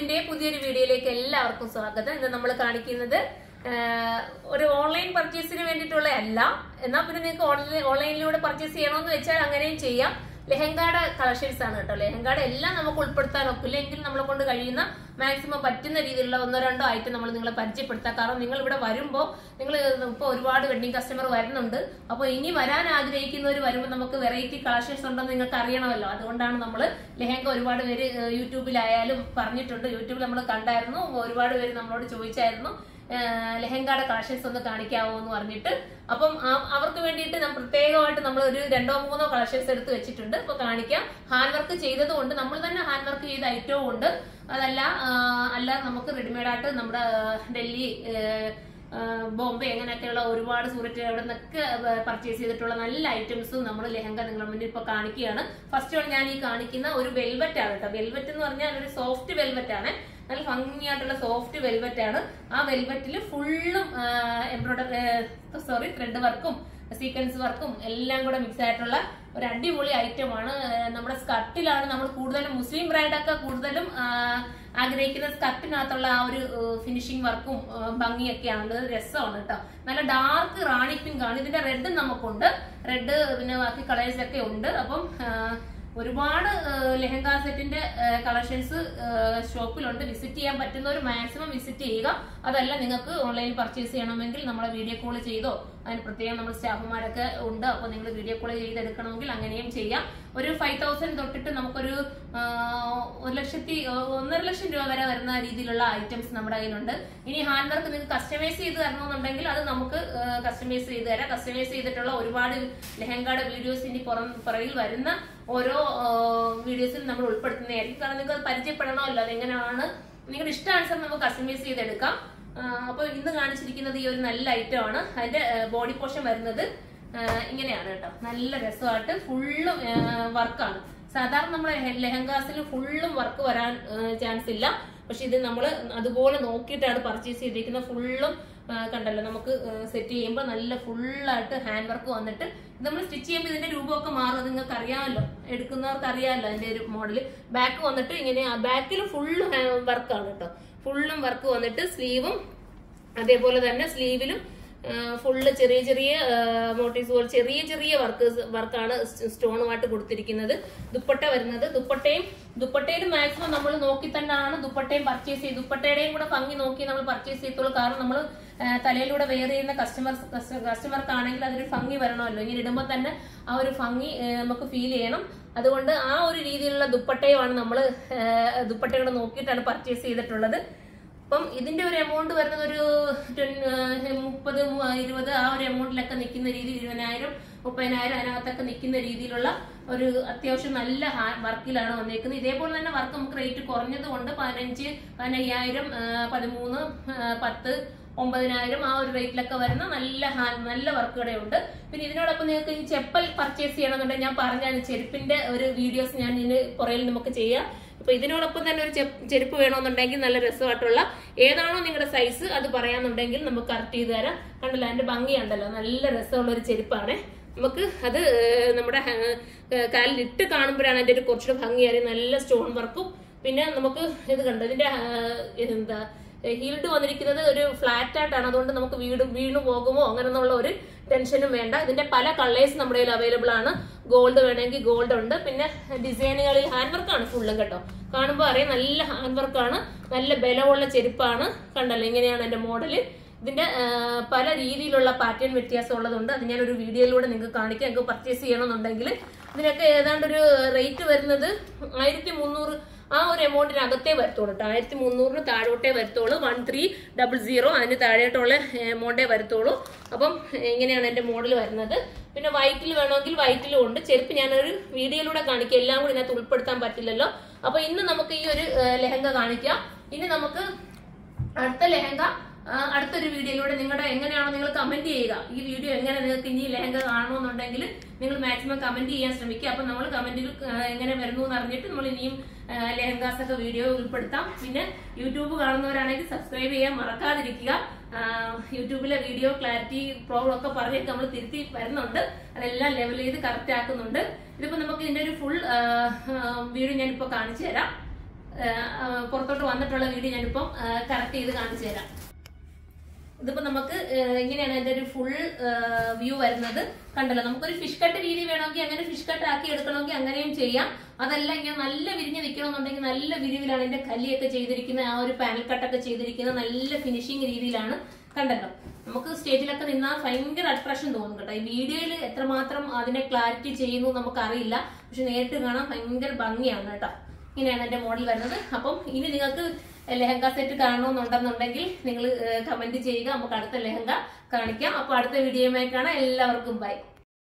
അബുദിന്റെ പുതിയൊരു വീഡിയോയിലേക്ക് എല്ലാവർക്കും സ്വാഗതം ഇന്ന് നമ്മൾ കാണിക്കുന്നത് ആ, ഒരു ഓൺലൈൻ പർച്ചേസിന് വേണ്ടിയിട്ടുള്ള അല്ല എന്നാൽ പിന്നെ നിങ്ങൾക്ക് ഓൺലൈൻ ഓൺലൈനിലൂടെ പർച്ചേസ് ചെയ്യണമെന്ന് വെച്ചാൽ അങ്ങനെയും ചെയ്യാം ലെഹങ്കയുടെ കളക്ഷൻസ് ആണ് കേട്ടോ ലെഹങ്കയുടെ എല്ലാം നമുക്ക് ഉൾപ്പെടുത്താൻ ഒക്കില്ല എങ്കിൽ നമ്മളെ കൊണ്ട് കഴിയുന്ന മാക്സിമം പറ്റുന്ന രീതിയിലുള്ള ഒന്നോ രണ്ടോ ആയിട്ട് നമ്മൾ നിങ്ങളെ പരിചയപ്പെടുത്താം കാരണം നിങ്ങൾ ഇവിടെ വരുമ്പോൾ നിങ്ങൾ ഇപ്പോൾ ഒരുപാട് വെഡിങ് കസ്റ്റമർ വരുന്നുണ്ട് അപ്പോൾ ഇനി വരാൻ ആഗ്രഹിക്കുന്നവർ വരുമ്പോൾ നമുക്ക് വെറൈറ്റി കളക്ഷൻസ് ഉണ്ടെന്ന് നിങ്ങൾക്ക് അറിയണമല്ലോ അതുകൊണ്ടാണ് നമ്മൾ ലെഹങ്ക ഒരുപാട് പേര് ഏഹ്, യൂട്യൂബിലായാലും പറഞ്ഞിട്ടുണ്ട് യൂട്യൂബിൽ നമ്മൾ കണ്ടായിരുന്നു ഒരുപാട് പേര് നമ്മളോട് ചോദിച്ചായിരുന്നു ഏഹ്, ലെഹങ്കയുടെ കളക്ഷൻസ് ഒന്ന് കാണിക്കാവോ എന്ന് പറഞ്ഞിട്ട് അപ്പം ആ- അവർക്ക് വേണ്ടിയിട്ട് നമ്മൾ പ്രത്യേകമായിട്ട് നമ്മൾ ഒരു രണ്ടോ മൂന്നോ കളക്ഷൻസ് എടുത്ത് വെച്ചിട്ടുണ്ട് അപ്പൊ കാണിക്കാം ഹാൻഡ് വർക്ക് ചെയ്തത് കൊണ്ട് നമ്മൾ തന്നെ ഹാൻഡ് വർക്ക് ചെയ്ത ഐറ്റവും ഉണ്ട് അതല്ല ആ, അല്ല നമുക്ക് റെഡിമെയ്ഡ് ആയിട്ട് നമ്മുടെ ആ, ഡൽഹി ഏഹ്, ആ, ബോംബെ അങ്ങനെയൊക്കെയുള്ള ഒരുപാട് സൂററ്റ് അവിടെ നിന്നൊക്കെ പർച്ചേസ് ചെയ്തിട്ടുള്ള നല്ല ഐറ്റംസും നമ്മൾ ലെഹങ്ക നിങ്ങളുടെ മുന്നിൽ ഇപ്പൊ കാണിക്കുകയാണ് ഫസ്റ്റ് വൺ ഞാൻ ഈ കാണിക്കുന്ന ഒരു വെൽവെറ്റ് ആണ് കേട്ടോ വെൽവെറ്റ് എന്ന് പറഞ്ഞാൽ ഒരു സോഫ്റ്റ് വെൽവെറ്റ് ആണ് നല്ല ഭംഗിയായിട്ടുള്ള സോഫ്റ്റ് വെൽവെറ്റ് ആണ് ആ വെൽവെറ്റിൽ ഫുള്ളും എംബ്രോയിഡറി സോറി ത്രെഡ് വർക്കും സീക്വൻസ് വർക്കും എല്ലാം കൂടെ മിക്സ് ആയിട്ടുള്ള ഒരു അടിപൊളി ഐറ്റം ആണ് ഏഹ് നമ്മുടെ സ്കർട്ടിലാണ് നമ്മൾ കൂടുതലും മുസ്ലിം ബ്രൈഡൊക്കെ കൂടുതലും ആഹ് ആഗ്രഹിക്കുന്ന സ്കർട്ടിനകത്തുള്ള ആ ഒരു ഫിനിഷിംഗ് വർക്കും ഭംഗിയൊക്കെയാണ് ഉള്ളത് രസമാണ് കേട്ടോ നല്ല ഡാർക്ക് റാണി പിങ്ക് ആണ് ഇതിന്റെ റെഡ് നമുക്കുണ്ട് റെഡ് പിന്നെ ബാക്കി കളേഴ്സ് ഒക്കെ ഉണ്ട് അപ്പം ആഹ് ഒരുപാട് ലെഹങ്ക സെറ്റിന്റെ കളക്ഷൻസ് ഷോപ്പിലുണ്ട് വിസിറ്റ് ചെയ്യാൻ പറ്റുന്നവർ മാക്സിമം വിസിറ്റ് ചെയ്യുക അതല്ല നിങ്ങൾക്ക് ഓൺലൈനിൽ പർച്ചേസ് ചെയ്യണമെങ്കിൽ നമ്മളെ വീഡിയോ കോൾ ചെയ്തോ അതിന് പ്രത്യേകം നമ്മൾ സ്റ്റാഫുമാരൊക്കെ ഉണ്ട് അപ്പോൾ നിങ്ങൾ വീഡിയോ കോൾ ചെയ്തെടുക്കണമെങ്കിൽ അങ്ങനെയും ചെയ്യാം ഒരു ഫൈവ് തൗസൻഡ് തൊട്ടിട്ട് നമുക്കൊരു ആ, ഒരു ലക്ഷത്തി ഒന്നര ലക്ഷം രൂപ വരെ വരുന്ന രീതിയിലുള്ള ഐറ്റംസ് നമ്മുടെ കയ്യിലുണ്ട് ഇനി ഹാൻഡ് വർക്ക് നിങ്ങൾക്ക് കസ്റ്റമൈസ് ചെയ്ത് തരണമെന്നുണ്ടെങ്കിൽ അത് നമുക്ക് കസ്റ്റമൈസ് ചെയ്ത് തരാം കസ്റ്റമൈസ് ചെയ്തിട്ടുള്ള ഒരുപാട് ലെഹങ്കയുടെ വീഡിയോസ് ഇനി പുറം പുറകിൽ വരുന്ന ഓരോ വീഡിയോസിൽ നമ്മൾ ഉൾപ്പെടുത്തുന്നതായിരിക്കും കാരണം നിങ്ങൾക്ക് അത് പരിചയപ്പെടണമല്ലോ അതെങ്ങനെയാണ് നിങ്ങളുടെ ഇഷ്ടാനുസരണം നമുക്ക് കസ്റ്റമൈസ് ചെയ്തെടുക്കാം ആ, അപ്പോൾ ഇന്ന് കാണിച്ചിരിക്കുന്നത് ഈ ഒരു നല്ല ഐറ്റം ആണ് അതിന്റെ ബോഡി പോർഷൻ വരുന്നത് ആ, ഇങ്ങനെയാണ് കേട്ടോ നല്ല രസമായിട്ട് ഫുള്ളും വർക്കാണ് സാധാരണ നമ്മളെ ലെഹങ്കാസിൽ ഫുള്ളും വർക്ക് വരാൻ ചാൻസ് ഇല്ല പക്ഷെ ഇത് നമ്മൾ അതുപോലെ നോക്കിയിട്ടാണ് പർച്ചേസ് ചെയ്തിരിക്കുന്നത് ഫുള്ളും കണ്ടല്ലോ നമുക്ക് സെറ്റ് ചെയ്യുമ്പോൾ നല്ല ഫുള്ളായിട്ട് ഹാൻഡ് വർക്ക് വന്നിട്ട് നമ്മൾ സ്റ്റിച്ച് ചെയ്യുമ്പോൾ ഇതിന്റെ രൂപമൊക്കെ മാറും നിങ്ങൾക്ക് അറിയാമല്ലോ എടുക്കുന്നവർക്ക് അറിയാമല്ലോ അതിന്റെ ഒരു മോഡല് ബാക്ക് വന്നിട്ട് ഇങ്ങനെ ബാക്കിൽ ഫുള്ള് വർക്കാണ് കേട്ടോ ഫുള്ളും വർക്ക് വന്നിട്ട് സ്ലീവും അതേപോലെ തന്നെ സ്ലീവിലും ഫുള്ള് ചെറിയ ചെറിയ മോട്ടീവ്സ് പോലെ ചെറിയ ചെറിയ വർക്ക് വർക്കാണ് സ്റ്റോണുമായിട്ട് കൊടുത്തിരിക്കുന്നത് ദുപ്പട്ട വരുന്നത് ദുപ്പട്ടയും ദുപ്പട്ടയിൽ മാക്സിമം നമ്മൾ നോക്കി തന്നെയാണ് ദുപ്പട്ടയും പർച്ചേസ് ചെയ്ത് ദുപ്പട്ടയുടെയും കൂടെ ഭംഗി നോക്കി നമ്മൾ പർച്ചേസ് ചെയ്യത്തുള്ളൂ കാരണം നമ്മൾ തലയിലൂടെ വെയർ ചെയ്യുന്ന കസ്റ്റമർ കസ്റ്റമർക്കാണെങ്കിൽ അതൊരു ഭംഗി വരണമല്ലോ ഇങ്ങനെ ഇടുമ്പോൾ തന്നെ ആ ഒരു ഭംഗി ആ, നമുക്ക് ഫീൽ ചെയ്യണം അതുകൊണ്ട് ആ ഒരു രീതിയിലുള്ള ദുപ്പട്ടയുമാണ് നമ്മൾ ദുപ്പട്ടയുടെ നോക്കിയിട്ടാണ് പർച്ചേസ് ചെയ്തിട്ടുള്ളത് അപ്പം ഇതിന്റെ ഒരു എമൗണ്ട് വരുന്നത് ഒരു ട്വൻ- ഏഹ് മുപ്പത് മു- ഇരുപത് ആ ഒരു എമൗണ്ടിലൊക്കെ നിൽക്കുന്ന രീതിയിൽ ഇരുപതിനായിരം മുപ്പതിനായിരം അതിനകത്തൊക്കെ നിൽക്കുന്ന രീതിയിലുള്ള ഒരു അത്യാവശ്യം നല്ല വർക്കിലാണ് വന്നേക്കുന്നത് ഇതേപോലെ തന്നെ വർക്ക് നമുക്ക് റേറ്റ് കുറഞ്ഞത് കൊണ്ട് പതിനഞ്ച് പതിനയ്യായിരം ഏഹ് പതിമൂന്ന് ഏഹ് പത്ത് ഒമ്പതിനായിരം ആ ഒരു റേറ്റിലൊക്കെ വരുന്ന നല്ല ഹാ- നല്ല വർക്കുകളെ ഉണ്ട് പിന്നെ ഇതിനോടൊപ്പം നിങ്ങൾക്ക് ഈ ചെപ്പൽ പർച്ചേസ് ചെയ്യണമെന്നുണ്ടെങ്കിൽ ഞാൻ പറഞ്ഞാണ് ചെരുപ്പിന്റെ ഒരു വീഡിയോസ് ഞാൻ ഇതിന് പുറകിൽ നമുക്ക് ചെയ്യാം അപ്പൊ ഇതിനോടൊപ്പം തന്നെ ഒരു ചെപ്പ് ചെരുപ്പ് വേണമെന്നുണ്ടെങ്കിൽ നല്ല രസമായിട്ടുള്ള ഏതാണോ നിങ്ങളുടെ സൈസ് അത് പറയാന്നുണ്ടെങ്കിൽ നമുക്ക് കറക്റ്റ് ചെയ്ത് തരാം കണ്ടല്ലോ അതിന്റെ ഭംഗിയുണ്ടല്ലോ നല്ല രസമുള്ള ഒരു ചെരുപ്പാണ് നമുക്ക് അത് ഏഹ്, നമ്മുടെ ഹാ- ഏഹ്, കാലിൽ ഇട്ട് കാണുമ്പോഴാണ് അതിന്റെ ഒരു കുറച്ചുകൂടെ ഭംഗിയായി നല്ല സ്റ്റോൺ വർക്കും പിന്നെ നമുക്ക് ഇത് കണ്ടോ ഇതിന്റെ ഏഹ്, എന്താ ഹീൽഡ് വന്നിരിക്കുന്നത് ഒരു ഫ്ലാറ്റ് ആയിട്ടാണ് അതുകൊണ്ട് നമുക്ക് വീട് വീണു പോകുമോ അങ്ങനെയുള്ള ഒരു ടെൻഷനും വേണ്ട ഇതിന്റെ പല കളേഴ്സ് നമ്മുടെ കയ്യിൽ അവൈലബിൾ ആണ് ഗോൾഡ് വേണമെങ്കിൽ ഗോൾഡ് ഉണ്ട് പിന്നെ ഡിസൈനുകളിൽ ഹാൻഡ് വർക്കാണ് ഫുള്ളും കേട്ടോ കാണുമ്പോൾ അറിയാം നല്ല ഹാൻഡ് വർക്കാണ് നല്ല ബലമുള്ള ചെരുപ്പാണ് കണ്ടല്ലോ ഇങ്ങനെയാണ് എന്റെ മോഡല് ഇതിന്റെ ആ, പല രീതിയിലുള്ള പാറ്റേൺ വ്യത്യാസം ഉള്ളതുണ്ട് അത് ഞാനൊരു വീഡിയോയിലൂടെ നിങ്ങൾക്ക് കാണിക്കാം നിങ്ങൾക്ക് പർച്ചേസ് ചെയ്യണമെന്നുണ്ടെങ്കിൽ ഇതിനൊക്കെ ഏതാണ്ട് ഒരു റേറ്റ് വരുന്നത് ആയിരത്തി മുന്നൂറ് ആ ഒരു എമൗണ്ടിനകത്തേ വരത്തുള്ളൂ കേട്ടോ ആയിരത്തി മുന്നൂറിന് താഴോട്ടേ വരത്തുള്ളൂ വൺ ത്രീ ഡബിൾ സീറോ അതിന് താഴോട്ടുള്ള എമൗണ്ടേ വരത്തുള്ളൂ അപ്പം ഇങ്ങനെയാണ് എൻ്റെ മോഡൽ വരുന്നത് പിന്നെ വൈറ്റിൽ വേണമെങ്കിൽ വൈറ്റിലും ഉണ്ട് ചെരുപ്പ് ഞാനൊരു വീഡിയോയിലൂടെ കാണിക്കാം എല്ലാം കൂടി ഇതിനകത്ത് ഉൾപ്പെടുത്താൻ പറ്റില്ലല്ലോ അപ്പൊ ഇന്ന് നമുക്ക് ഈ ഒരു ഏഹ്, ലെഹങ്ക കാണിക്കാം ഇനി നമുക്ക് അടുത്ത ലെഹങ്ക ആ, അടുത്തൊരു വീഡിയോയിലൂടെ നിങ്ങളുടെ എങ്ങനെയാണോ നിങ്ങൾ കമന്റ് ചെയ്യുക ഈ വീഡിയോ എങ്ങനെ നിങ്ങൾക്ക് ഇനി ലെഹങ്ക കാണണമെന്നുണ്ടെങ്കിൽ നിങ്ങൾ മാക്സിമം കമന്റ് ചെയ്യാൻ ശ്രമിക്കുക അപ്പൊ നമ്മൾ കമന്റിൽ എങ്ങനെ വരുന്നു എന്ന് അറിഞ്ഞിട്ട് നമ്മൾ ഇനിയും ലെഹങ്കാസ് ഒക്കെ വീഡിയോ ഉൾപ്പെടുത്താം പിന്നെ യൂട്യൂബ് കാണുന്നവരാണെങ്കിൽ സബ്സ്ക്രൈബ് ചെയ്യാൻ മറക്കാതിരിക്കുക ആ, യൂട്യൂബിലെ വീഡിയോ ക്ലാരിറ്റി പ്രോബ്ലം ഒക്കെ പറഞ്ഞൊക്കെ നമ്മൾ തിരുത്തി വരുന്നുണ്ട് അതെല്ലാം ലെവൽ ചെയ്ത് കറക്റ്റ് ആക്കുന്നുണ്ട് ഇതിപ്പോ നമുക്ക് ഇതിന്റെ ഒരു ഫുൾ വീഡിയോ ഞാനിപ്പോ കാണിച്ചു തരാം പുറത്തോട്ട് വന്നിട്ടുള്ള വീഡിയോ ഞാനിപ്പം കറക്റ്റ് ചെയ്ത് കാണിച്ചു തരാം ഇതിപ്പോ നമുക്ക് ഏഹ്, ഇങ്ങനെയാണ് അതിന്റെ ഒരു ഫുൾ വ്യൂ വരുന്നത് കണ്ടല്ലോ നമുക്കൊരു ഫിഷ് കട്ട് രീതി വേണമെങ്കിൽ അങ്ങനെ ഫിഷ് കട്ട് ആക്കി എടുക്കണമെങ്കിൽ അങ്ങനെയും ചെയ്യാം അതല്ല ഇങ്ങനെ നല്ല വിരിഞ്ഞ് നിൽക്കണമെന്നുണ്ടെങ്കിൽ നല്ല വിരിവിലാണ് ഇതിന്റെ കല്ലിയൊക്കെ ചെയ്തിരിക്കുന്നത് ആ ഒരു പാനൽ കട്ടൊക്കെ ചെയ്തിരിക്കുന്നത് നല്ല ഫിനിഷിംഗ് രീതിയിലാണ് കണ്ടല്ലോ നമുക്ക് സ്റ്റേജിലൊക്കെ നിന്നാൽ ഭയങ്കര അട്രാക്ഷൻ തോന്നും കേട്ടോ ഈ വീഡിയോയിൽ എത്രമാത്രം അതിനെ ക്ലാരിറ്റി ചെയ്യുന്നു നമുക്കറിയില്ല പക്ഷെ നേരിട്ട് കാണാൻ ഭയങ്കര ഭംഗിയാണ് കേട്ടോ ഇങ്ങനെയാണ് എന്റെ മോഡൽ വരുന്നത് അപ്പം ഇനി നിങ്ങൾക്ക് ലെഹങ്ക സെറ്റ് കാണണമെന്നുണ്ടെന്നുണ്ടെങ്കിൽ നിങ്ങൾ കമന്റ് ചെയ്യുക നമുക്ക് അടുത്ത ലെഹങ്ക കാണിക്കാം അപ്പൊ അടുത്ത വീഡിയോയുമായി കാണാം എല്ലാവർക്കും ബൈ